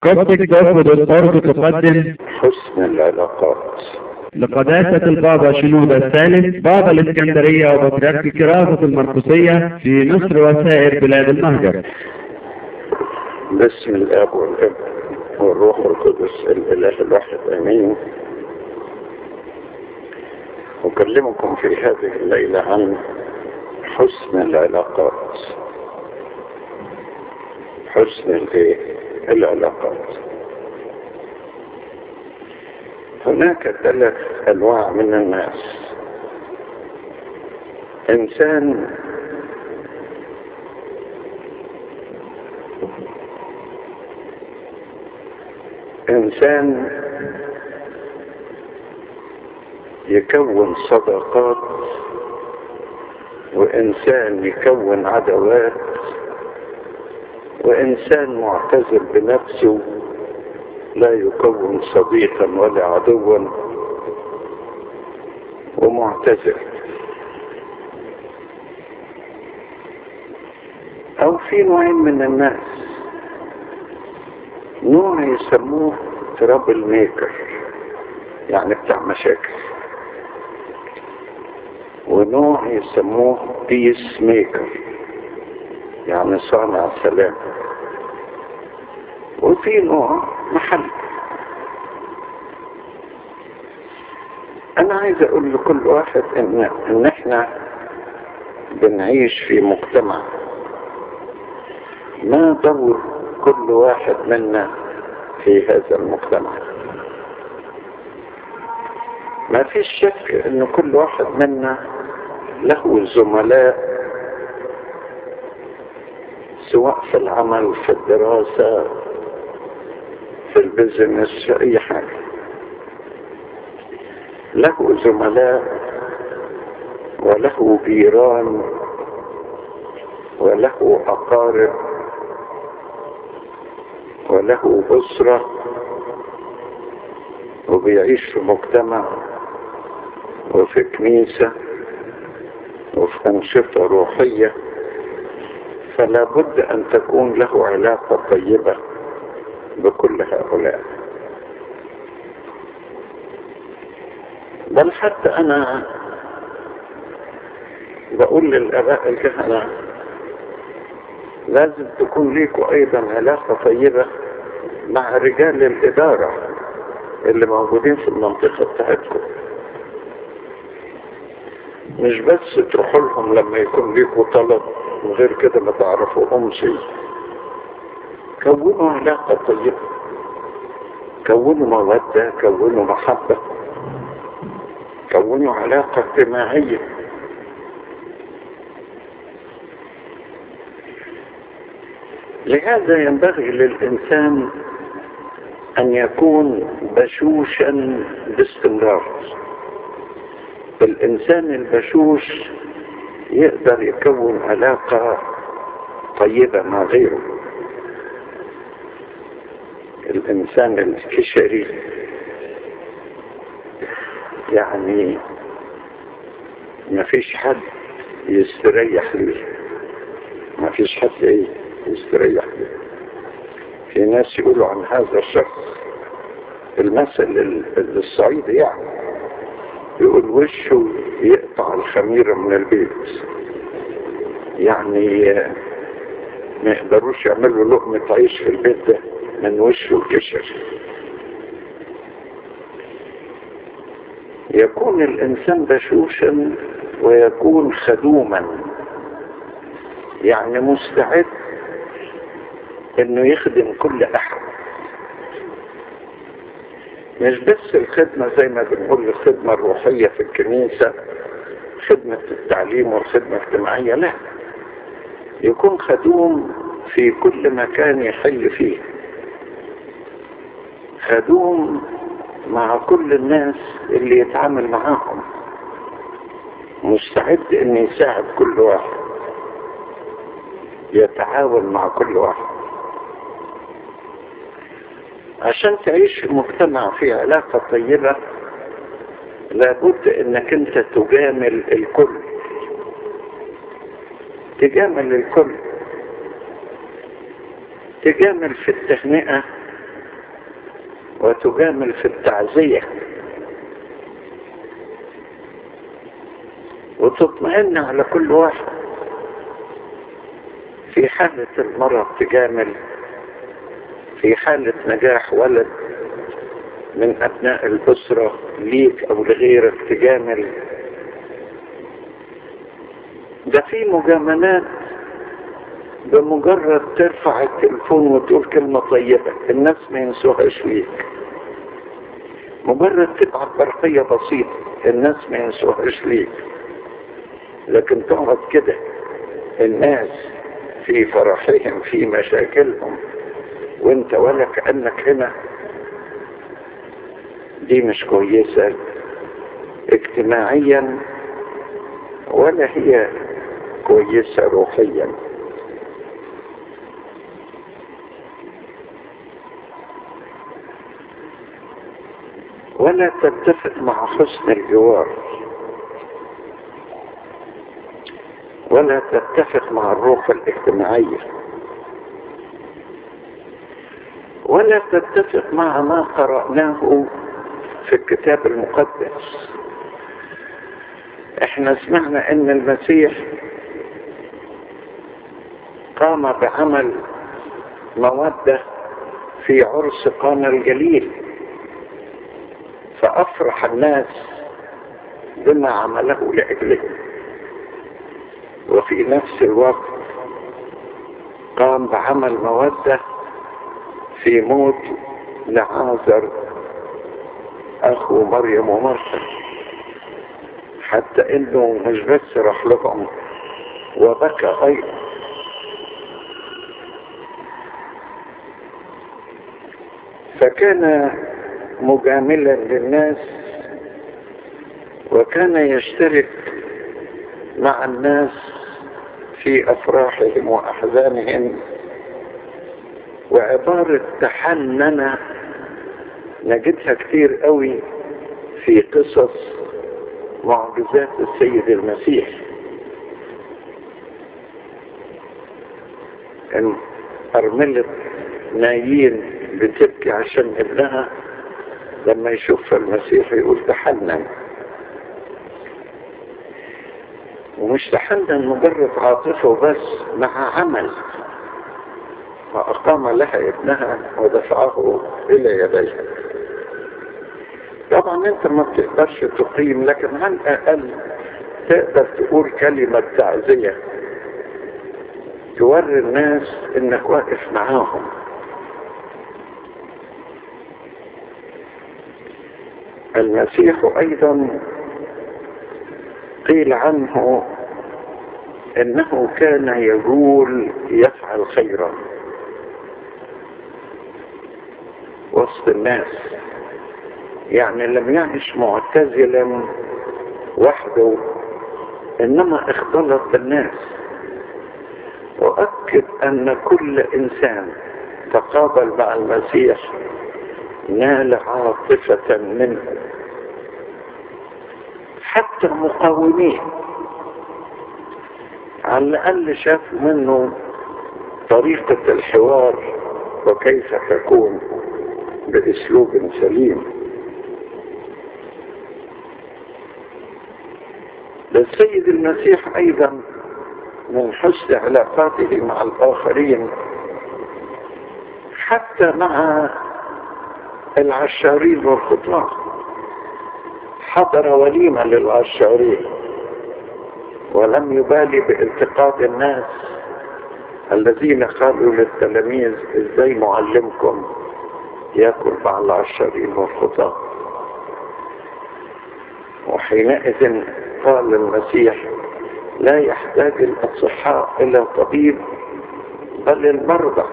كوبتك دوت دوت تقدم حسن العلاقات لقداسة البابا شنودة الثالث بابا الإسكندرية وبطريرك كرافة المرقسية في مصر وسائر بلاد المهجر باسم الاب والابن والروح القدس الاله الواحد امين اكلمكم في هذه الليله عن حسن العلاقات حسن الايه العلاقات هناك ثلاث انواع من الناس انسان انسان يكون صداقات وانسان يكون عداوات وانسان معتزل بنفسه لا يكون صديقا ولا عدوا ومعتزل او في نوعين من الناس نوع يسموه ترابل ميكر يعني بتاع مشاكل ونوع يسموه بيس ميكر يعني صانع سلام وفي نوع محل انا عايز اقول لكل واحد ان ان احنا بنعيش في مجتمع ما دور كل واحد منا في هذا المجتمع ما فيش شك ان كل واحد منا له زملاء سواء في العمل في الدراسة في البزنس في اي حاجة له زملاء وله جيران وله اقارب وله أسرة وبيعيش في مجتمع وفي كنيسة وفي أنشطة روحية فلا بد أن تكون له علاقة طيبة بكل هؤلاء بل حتى أنا بقول للآباء الكهنة لازم تكون ليكوا ايضا علاقة طيبة مع رجال الادارة اللي موجودين في المنطقة بتاعتكم مش بس تروحوا لهم لما يكون ليكوا طلب وغير كده ما تعرفوهم شيء كونوا علاقة طيبة كونوا مودة كونوا محبة كونوا علاقة اجتماعية لهذا ينبغي للإنسان أن يكون بشوشا باستمرار الإنسان البشوش يقدر يكون علاقة طيبة مع غيره الإنسان الكشري يعني ما فيش حد يستريح له ما فيش حد ايه يستريح له في ناس يقولوا عن هذا الشخص المثل الصعيدي يعني يقول وشه يقطع الخميرة من البيت يعني ما يقدروش يعملوا لقمة عيش في البيت ده من وشه كشر يكون الإنسان بشوشا ويكون خدوما يعني مستعد انه يخدم كل احد مش بس الخدمة زي ما بنقول الخدمة الروحية في الكنيسة خدمة التعليم والخدمة الاجتماعية لا يكون خدوم في كل مكان يحل فيه خدوم مع كل الناس اللي يتعامل معاهم مستعد ان يساعد كل واحد يتعاون مع كل واحد عشان تعيش في مجتمع فيه علاقة طيبة لابد انك انت تجامل الكل تجامل الكل تجامل في التهنئة وتجامل في التعزية وتطمئن على كل واحد في حالة المرض تجامل في حالة نجاح ولد من أبناء الأسرة ليك أو لغيرك تجامل ده في مجاملات بمجرد ترفع التليفون وتقول كلمة طيبة الناس ما ينسوهاش ليك مجرد تبعت برقية بسيطة الناس ما ينسوهاش ليك لكن تقعد كده الناس في فرحهم في مشاكلهم وانت ولا كأنك هنا دي مش كويسة اجتماعيا ولا هي كويسة روحيا ولا تتفق مع حسن الجوار ولا تتفق مع الروح الاجتماعية ولا تتفق مع ما قرأناه في الكتاب المقدس احنا سمعنا ان المسيح قام بعمل مودة في عرس قانا الجليل فأفرح الناس بما عمله لأجلهم وفي نفس الوقت قام بعمل مودة في موت لعازر أخو مريم ومرثا حتى إنه مش بس راح لهم وبكى أيضا فكان مجاملا للناس وكان يشترك مع الناس في افراحهم واحزانهم وعبارة تحنن نجدها كتير قوي في قصص معجزات السيد المسيح ان ارملة نايين بتبكي عشان ابنها لما يشوف المسيح يقول تحنن ومش تحنن مجرد عاطفه بس مع عمل فأقام لها ابنها ودفعه إلى يديها طبعا انت ما بتقدرش تقيم لكن على الأقل تقدر تقول كلمة تعزية توري الناس انك واقف معاهم المسيح ايضا قيل عنه انه كان يقول يفعل خيرا وسط الناس يعني لم يعش معتزلا وحده انما اختلط بالناس واكد ان كل انسان تقابل مع المسيح نال عاطفة منه حتى المقاومين على الأقل شافوا منه طريقة الحوار وكيف تكون بأسلوب سليم للسيد المسيح أيضا من حسن علاقاته مع الآخرين حتى مع العشارين والخطاة حضر وليمة للعشارين ولم يبالي بالتقاط الناس الذين قالوا للتلاميذ ازاي معلمكم ياكل مع العشارين والخطاة وحينئذ قال المسيح لا يحتاج الاصحاء الى طبيب بل المرضى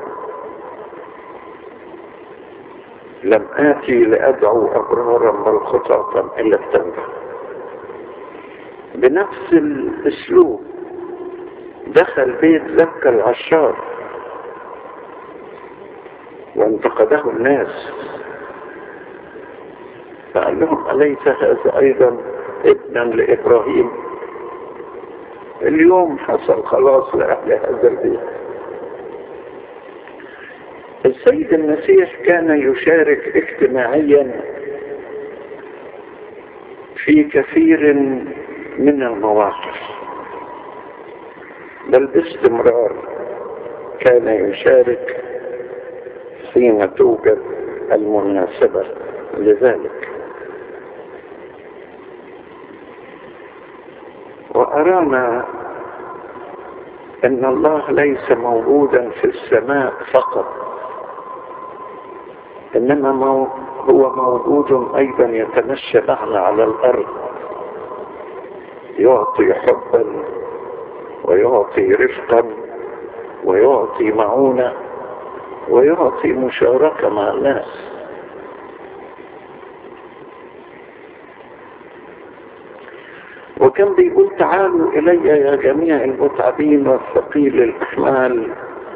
لم آتي لأدعو أبرارا بل خطاطا إلا التوبة بنفس الأسلوب دخل بيت زكى العشار وانتقده الناس فقال لهم أليس هذا أيضا ابنا لإبراهيم اليوم حصل خلاص لأهل هذا البيت السيد المسيح كان يشارك اجتماعيا في كثير من المواقف بل باستمرار كان يشارك حين توجد المناسبة لذلك وأرانا أن الله ليس موجودا في السماء فقط إنما مو هو موجود أيضا يتمشى معنا على الأرض يعطي حبا ويعطي رفقا ويعطي معونة ويعطي مشاركة مع الناس وكان بيقول تعالوا إلي يا جميع المتعبين والثقيل الأحمال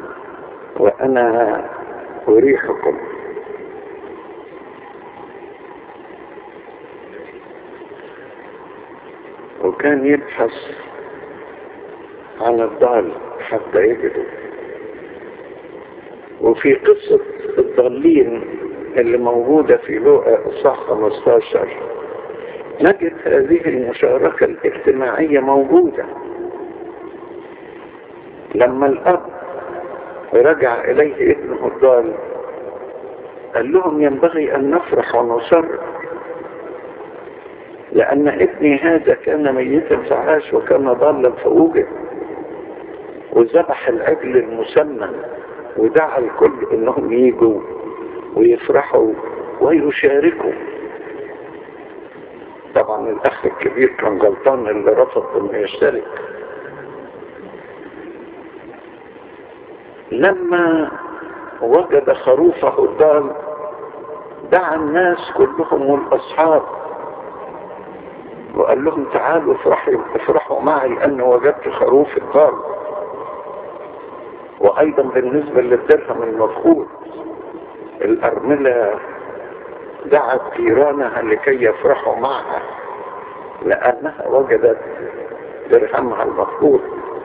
وأنا أريحكم وكان يبحث عن الضال حتى يجده وفي قصة الضالين اللي موجودة في لوقا إصحاح 15 نجد هذه المشاركة الاجتماعية موجودة لما الأب رجع إليه ابنه الضال قال لهم ينبغي أن نفرح ونصر لأن ابني هذا كان ميتا فعاش وكان ضالا فوجد وذبح العجل المسمن ودعا الكل انهم يجوا ويفرحوا ويشاركوا طبعا الاخ الكبير كان غلطان اللي رفض انه يشترك لما وجد خروفه الضال دعا الناس كلهم والاصحاب وقال لهم تعالوا افرحوا افرحوا معي ان وجدت خروف الضال وايضا بالنسبة للدرهم المفقود الارملة دعت جيرانها لكي يفرحوا معها لانها وجدت درهمها المفقود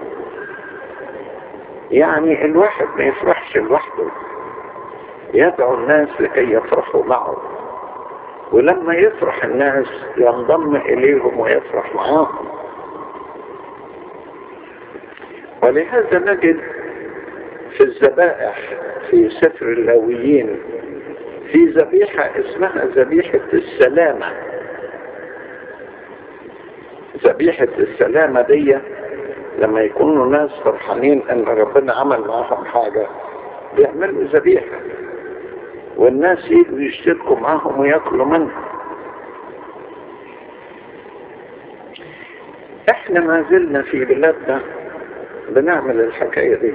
يعني الواحد ما يفرحش لوحده يدعو الناس لكي يفرحوا معه ولما يفرح الناس ينضم اليهم ويفرح معاهم ولهذا نجد في الذبائح في سفر اللاويين في ذبيحة اسمها ذبيحة السلامة ذبيحة السلامة دي لما يكونوا ناس فرحانين ان ربنا عمل معاهم حاجة بيعملوا ذبيحة والناس يجوا يشتركوا معاهم وياكلوا منها احنا ما زلنا في بلادنا بنعمل الحكاية دي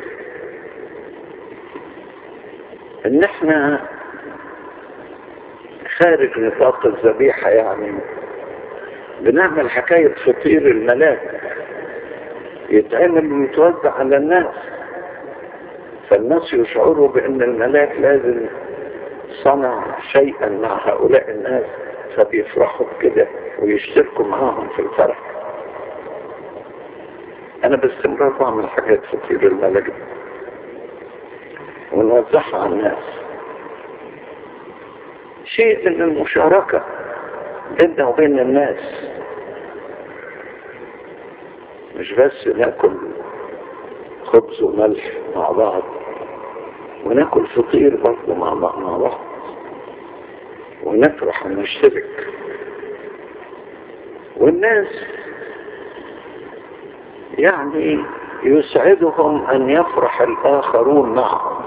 ان احنا خارج نطاق الذبيحة يعني بنعمل حكاية فطير الملاك يتعمل ويتوزع على الناس فالناس يشعروا بان الملاك لازم صنع شيئا مع هؤلاء الناس فبيفرحوا بكده ويشتركوا معاهم في الفرح انا باستمرار بعمل حاجات فطير الملاك ونوزعها على الناس شيء من المشاركة بيننا وبين الناس مش بس ناكل خبز وملح مع بعض وناكل فطير برضه مع بعض مع بعض ونفرح ونشترك والناس يعني يسعدهم ان يفرح الاخرون معهم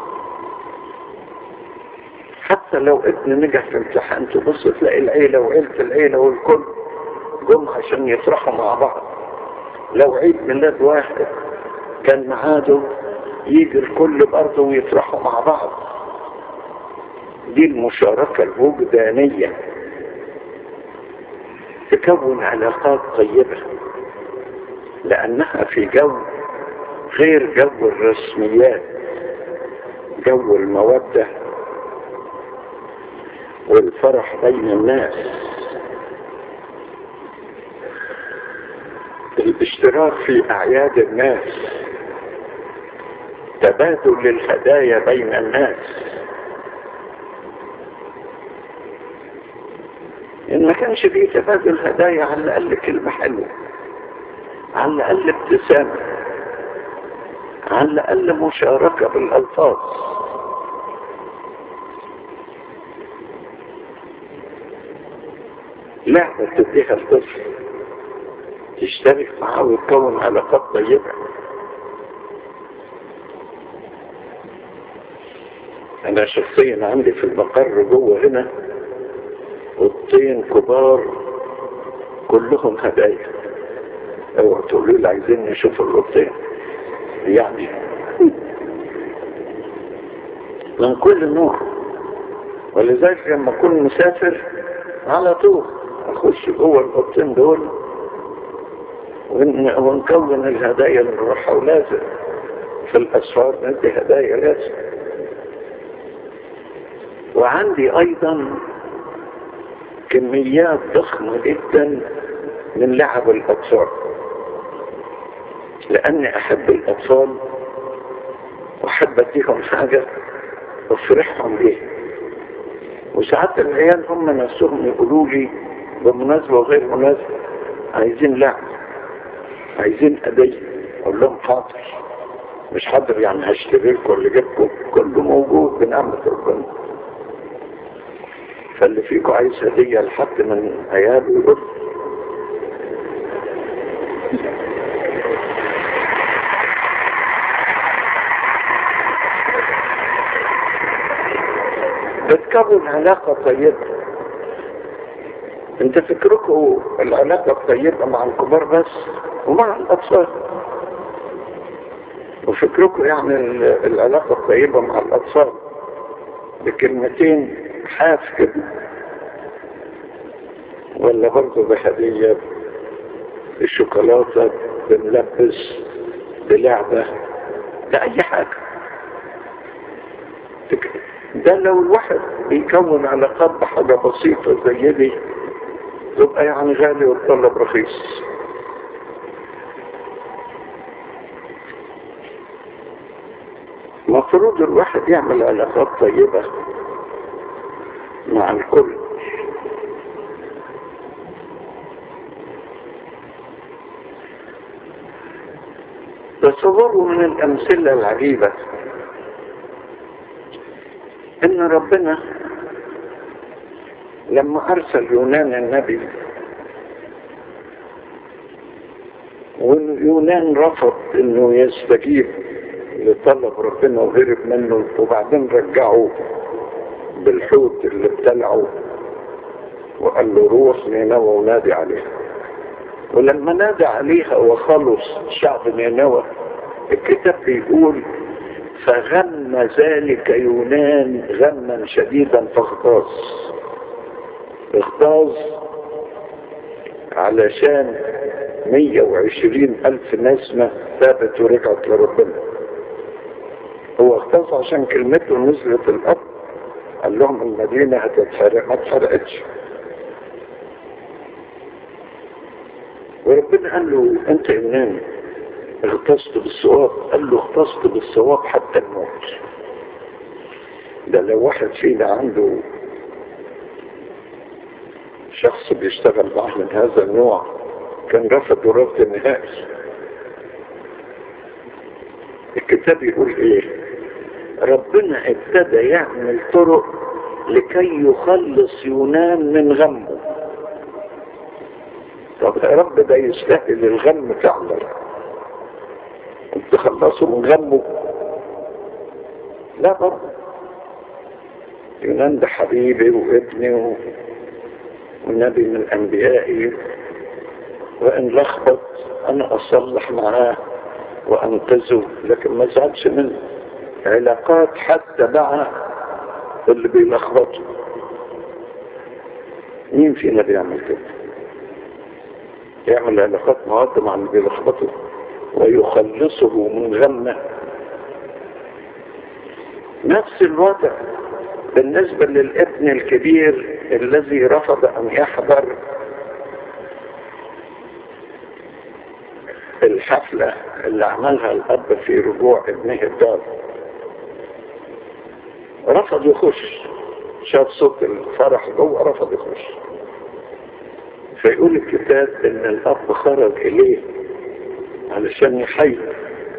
حتى لو ابن نجح في امتحان تبص تلاقي العيلة وعيلة العيلة والكل جم عشان يفرحوا مع بعض لو عيد ميلاد واحد كان معاده يجي الكل برضه ويفرحوا مع بعض دي المشاركة الوجدانية تكون علاقات طيبة لأنها في جو غير جو الرسميات جو المودة والفرح بين الناس الاشتراك في أعياد الناس تبادل الهدايا بين الناس ان ما كانش فيه تبادل هدايا على الاقل كلمة حلوة على الاقل ابتسامة على الاقل مشاركة بالالفاظ لعبة تديها الطفل تشترك معاه ويكون علاقات طيبة انا شخصيا عندي في المقر جوه هنا اوضتين كبار كلهم هدايا اوعوا تقولوا لي عايزين نشوف الاوضتين يعني من كل نوع ولذلك لما اكون مسافر على طول اخش جوه الاوضتين دول ون- ونكون الهدايا اللي نروحها ولازم في الاسفار ندي هدايا لازم وعندي ايضا كميات ضخمة جدا من لعب الاطفال لاني احب الاطفال واحب اديهم حاجة افرحهم بيها وساعات العيال هم نفسهم يقولوا لي بمناسبة وغير مناسبة عايزين لعب عايزين هدية اقول لهم حاضر مش حاضر يعني هشتري لكم اللي جبكم كله موجود بنعمة ربنا فاللي فيكم عايز هدية لحد من عياله يقول بتكون علاقة طيبة انت فكركم العلاقة الطيبة مع الكبار بس ومع الأطفال وفكركم يعني ال- العلاقة الطيبة مع الأطفال بكلمتين حاف كده ولا برضه بهدية بالشوكولاتة بنلبس بلعبة بأي حاجة تك- ده لو الواحد بيكون علاقات بحاجة بسيطة زي دي تبقى يعني غالي والطلب رخيص مفروض الواحد يعمل علاقات طيبة مع الكل تصوروا من الأمثلة العجيبة إن ربنا لما أرسل يونان النبي ويونان رفض إنه يستجيب لطلب ربنا وهرب منه وبعدين رجعه بالحوت اللي ابتلعه وقال له روح نينوى ونادي عليها ولما نادى عليها وخلص شعب نينوى الكتاب بيقول فغم ذلك يونان غما شديدا فاغتاظ اغتاظ علشان 120 ألف نسمة ثابت ورجعت لربنا هو اغتاظ عشان كلمته نزلت الأرض قال لهم المدينة هتتحرق ما اتحرقتش وربنا قال له انت يونان اغتصت بالصواب قال له اغتصت بالصواب حتى الموت ده لو واحد فينا عنده شخص بيشتغل معه من هذا النوع كان رفض رفض نهائي الكتاب يقول ايه ربنا ابتدى يعمل طرق لكي يخلص يونان من غمه طب يا رب ده يستاهل الغم فعلا انت تخلصه من غمه لا برضه يونان ده حبيبي وابني و... ونبي من انبيائي وان لخبط انا اصلح معاه وانقذه لكن ما زعلش منه علاقات حتى مع اللي بيلخبطه مين فينا بيعمل كده يعمل علاقات مودة مع اللي بيلخبطه ويخلصه من غمه نفس الوضع بالنسبة للابن الكبير الذي رفض أن يحضر الحفلة اللي عملها الأب في رجوع ابنه الدار رفض يخش شاف صوت الفرح جوه رفض يخش فيقول الكتاب ان الاب خرج اليه علشان يحيي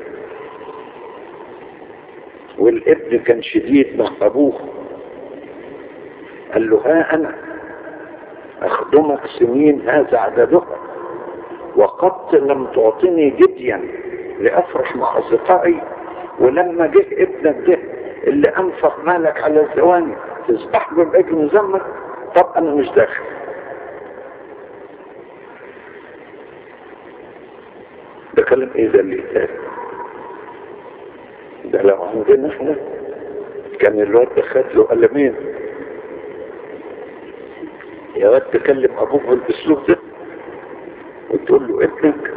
والابن كان شديد مع ابوه قال له ها انا اخدمك سنين هذا عددها وقد لم تعطني جديا لافرح مع اصدقائي ولما جه ابنك ده اللي انفق مالك على الزواني تذبح له الاجر مزمت طب انا مش داخل ده كلام ايه ده اللي يتقال ده لو عندنا احنا كان الواد ده خد له قلمين يا واد تكلم ابوك بالاسلوب ده وتقول له ابنك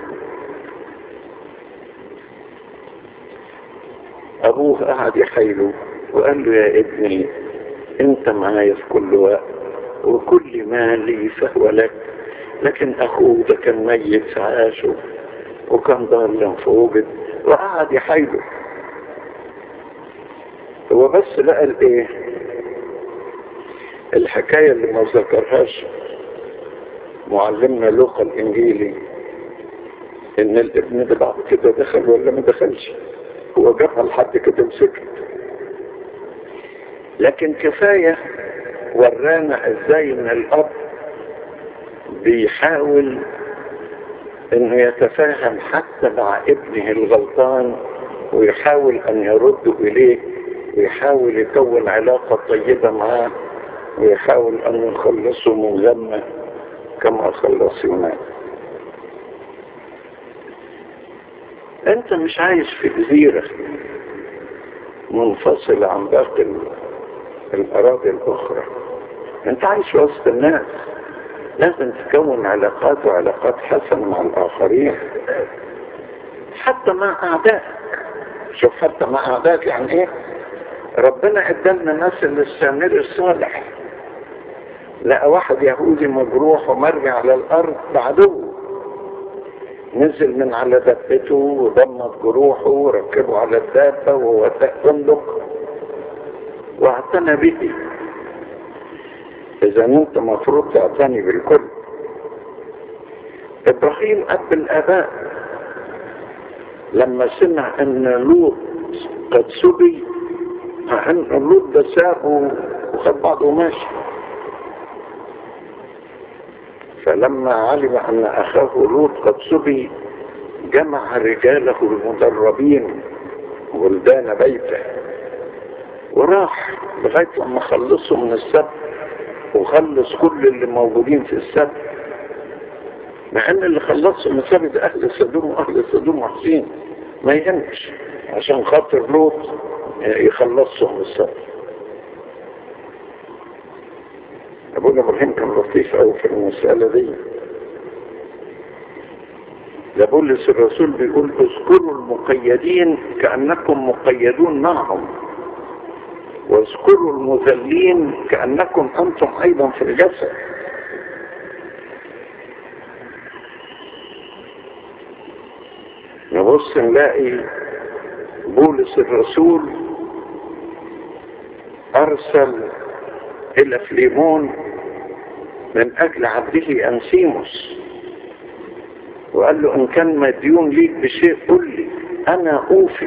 ابوه قعد يحايله وقال له يا ابني انت معايا في كل وقت وكل ما لي فهو لك لكن اخوه ده كان ميت عاشه وكان ضالا فوجد وقعد يحايله هو بس لقى الايه الحكاية اللي ما ذكرهاش معلمنا لوقا الانجيلي ان الابن ده بعد كده دخل ولا ما دخلش هو جابها لحد كده وسكت لكن كفاية ورانا ازاي ان الاب بيحاول انه يتفاهم حتى مع ابنه الغلطان ويحاول ان يرد اليه ويحاول يكون علاقة طيبة معاه ويحاول ان يخلصه من غمه كما خلص يونان انت مش عايش في جزيرة منفصلة عن باقي الاراضي الاخرى انت عايش وسط الناس لازم تكون علاقات وعلاقات حسنة مع الاخرين حتى مع اعدائك شوف حتى مع اعدائك يعني ايه ربنا ادالنا مثل السامر الصالح لقى واحد يهودي مجروح ومرمي على الارض بعدوه نزل من على دبته وضمت جروحه وركبه على الدابة وهو فندق واعتنى به اذا انت مفروض تعتني بالكل ابراهيم اب الاباء لما سمع ان لوط قد سبي مع ان لوط ده سابه وخد بعضه وماشي فلما علم ان اخاه لوط قد سبي جمع رجاله المدربين ولدان بيته وراح لغايه لما خلصوا من السبت وخلص كل اللي موجودين في السبت مع ان اللي خلصوا من السبت اهل سدوم واهل سدوم محسين ما يهمش عشان خاطر لوط يخلصهم من السبت ابونا ابراهيم كان لطيف قوي في المسألة دي ده بولس الرسول بيقول اذكروا المقيدين كأنكم مقيدون معهم واذكروا المذلين كأنكم أنتم أيضا في الجسد نبص نلاقي بولس الرسول أرسل إلى فليمون من أجل عبده أنسيموس وقال له إن كان مديون ليك بشيء قل لي أنا أوفي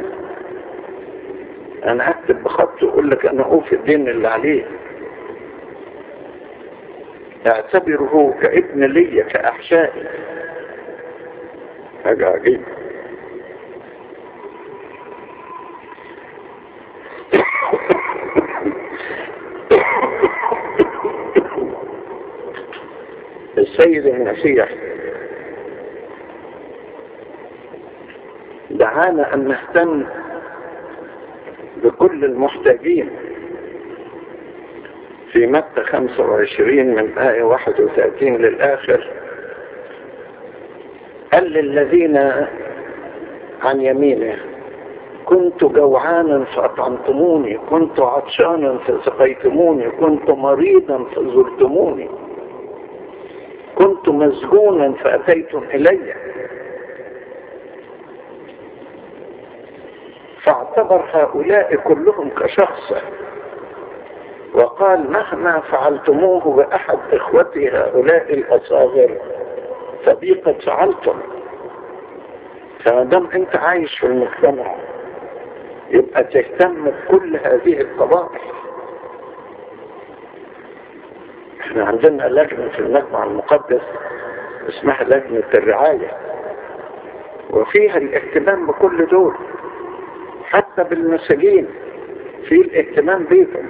أنا أكتب بخط وأقول لك أنا أوفي الدين اللي عليه اعتبره كابن لي كأحشائي حاجة عجيبة السيد المسيح دعانا أن نهتم بكل المحتاجين في متى 25 من آية 31 للآخر قال للذين عن يمينه كنت جوعانا فأطعمتموني كنت عطشانا فسقيتموني كنت مريضا فزرتموني كنت مسجونا فأتيتم إلي واعتبر هؤلاء كلهم كشخص وقال مهما فعلتموه بأحد إخوتي هؤلاء الأصاغر فبي قد فعلتم فما دام أنت عايش في المجتمع يبقى تهتم بكل هذه القضايا احنا عندنا لجنة في المجمع المقدس اسمها لجنة الرعاية وفيها الاهتمام بكل دول حتى بالمساجين في الاهتمام بيهم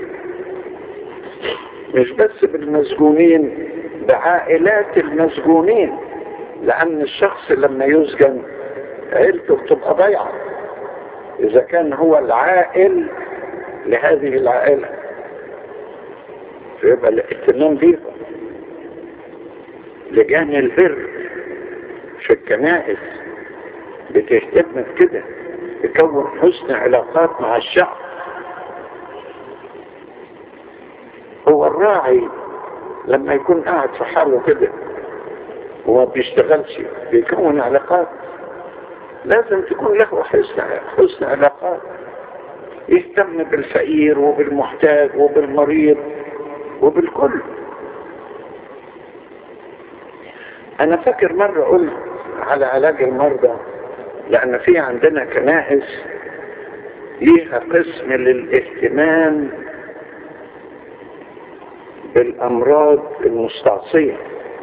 مش بس بالمسجونين بعائلات المسجونين لأن الشخص لما يسجن عيلته بتبقى ضيعة إذا كان هو العائل لهذه العائلة فيبقى الاهتمام بيهم لجان البر في الكنائس بتهتم بكده تكون حسن علاقات مع الشعب هو الراعي لما يكون قاعد في حاله كده وما بيشتغلش بيكون علاقات لازم تكون له حسن حسن علاقات يهتم بالفقير وبالمحتاج وبالمريض وبالكل انا فاكر مرة قلت على علاج المرضى لان في عندنا كنائس ليها قسم للاهتمام بالامراض المستعصية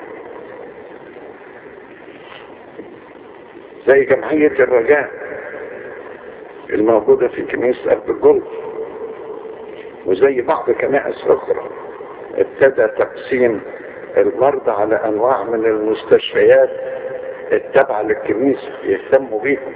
زي جمعية الرجاء الموجودة في كنيسة قلب الجلد وزي بعض كنائس أخرى ابتدى تقسيم المرضى على أنواع من المستشفيات التابعة للكنيسة يهتموا بيهم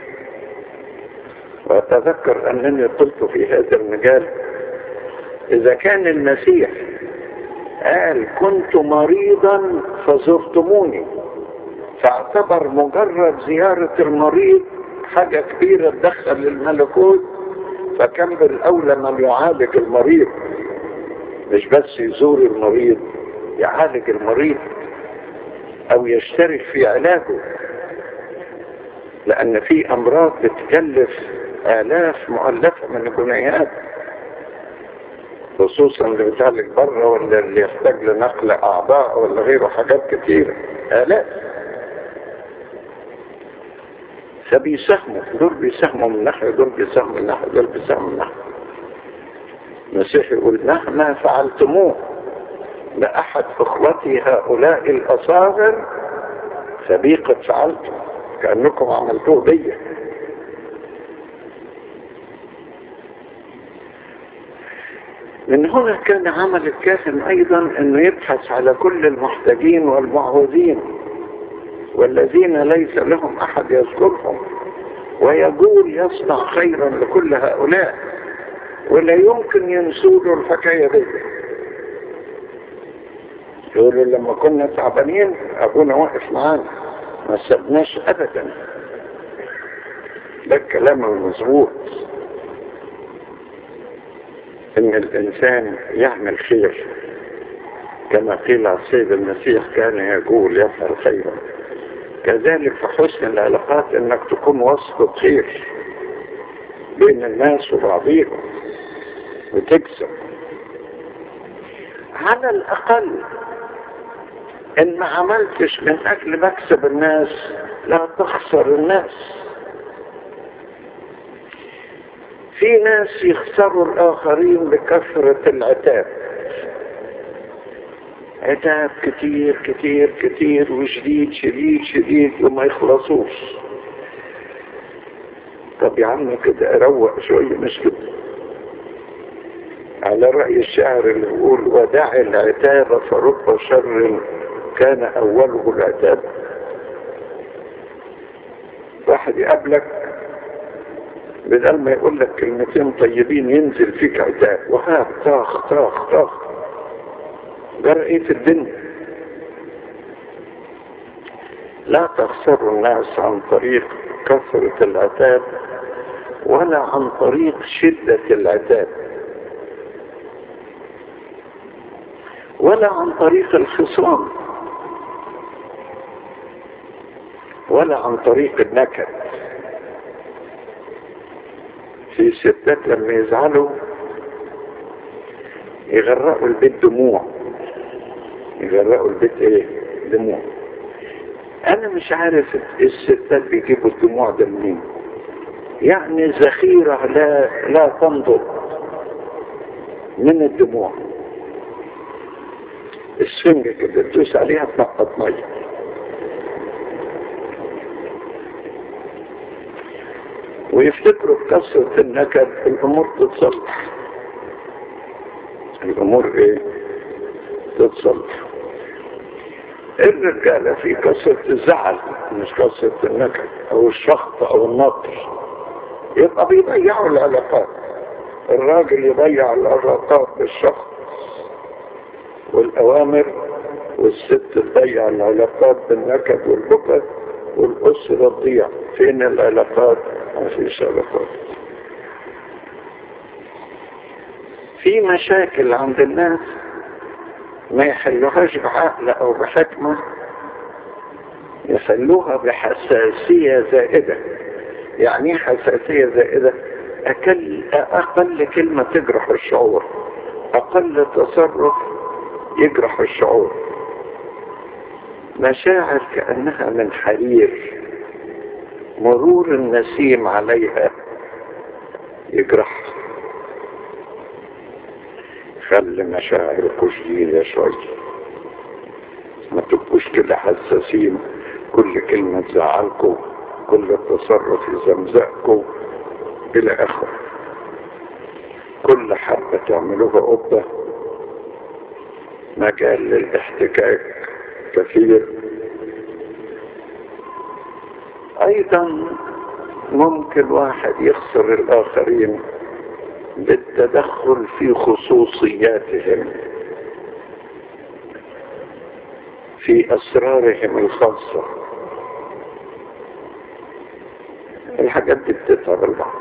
وأتذكر أنني قلت في هذا المجال إذا كان المسيح قال كنت مريضا فزرتموني فاعتبر مجرد زيارة المريض حاجة كبيرة تدخل الملكوت فكان بالأولى من يعالج المريض مش بس يزور المريض يعالج المريض أو يشترك في علاجه لأن في أمراض بتكلف آلاف مؤلفة من الجنيهات خصوصا اللي بتعالج بره ولا اللي يحتاج لنقل أعضاء ولا غيره حاجات كتيرة آلاف فبيساهموا دول بيساهموا من ناحية دول بيساهموا من ناحية دول بيساهموا من ناحية المسيح يقول مهما فعلتموه لأحد إخوتي هؤلاء الأصاغر فبي قد فعلتم كأنكم عملتوه بي من هنا كان عمل الكاهن أيضا أنه يبحث على كل المحتاجين والمعوزين والذين ليس لهم أحد يذكرهم ويقول يصنع خيرا لكل هؤلاء ولا يمكن ينسوا له الحكاية دي يقولوا لما كنا تعبانين أبونا واقف معانا ما سبناش أبدا ده الكلام المظبوط إن الإنسان يعمل خير كما قيل على السيد المسيح كان يقول يفعل خيرا كذلك في حسن العلاقات انك تكون وسط خير بين الناس وبعضهم وتكسب على الاقل ان ما عملتش من اجل مكسب الناس لا تخسر الناس في ناس يخسروا الاخرين بكثرة العتاب عتاب كتير كتير كتير وشديد شديد شديد وما يخلصوش طب يا عم كده اروق شوية مش كده على رأي الشاعر اللي يقول ودع العتاب فرب شر كان أوله العتاب واحد يقابلك بدل ما يقول لك كلمتين طيبين ينزل فيك عتاب وهاب طاخ طاخ طاخ جرى ايه في الدنيا لا تخسروا الناس عن طريق كثرة العتاب ولا عن طريق شدة العتاب ولا عن طريق الخصام ولا عن طريق النكد في ستات لما يزعلوا يغرقوا البيت دموع يغرقوا البيت ايه دموع انا مش عارف الستات بيجيبوا الدموع ده منين يعني ذخيرة لا لا تنضب من الدموع السنجة كده تدوس عليها تنقط مية ويفتكروا بكثرة النكد الأمور تتصلح الأمور إيه؟ تتصلح الرجالة في كثرة الزعل مش كثرة النكد أو الشخط أو النطر يبقى بيضيعوا العلاقات الراجل يضيع العلاقات بالشخص والأوامر والست تضيع العلاقات بالنكد والبكر والأسرة تضيع فين العلاقات ما فيش علاقات في مشاكل عند الناس ما يحلوهاش بعقل أو بحكمة يحلوها بحساسية زائدة يعني ايه حساسية زائدة أقل, أقل كلمة تجرح الشعور أقل تصرف يجرح الشعور مشاعر كأنها من حرير مرور النسيم عليها يجرح خلي مشاعركم شديدة شوية ما تبقوش كده حساسين كل كلمة تزعلكم كل تصرف يزمزقكم إلى آخره كل حبة تعملوها قبة مجال للاحتكاك كثير أيضا ممكن واحد يخسر الآخرين بالتدخل في خصوصياتهم في أسرارهم الخاصة الحاجات دي بتتعب البعض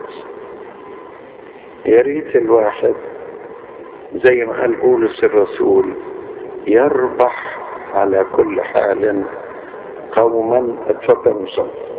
يا ريت الواحد زي ما قال بولس الرسول يربح على كل حال قوما اتفضل مصطفى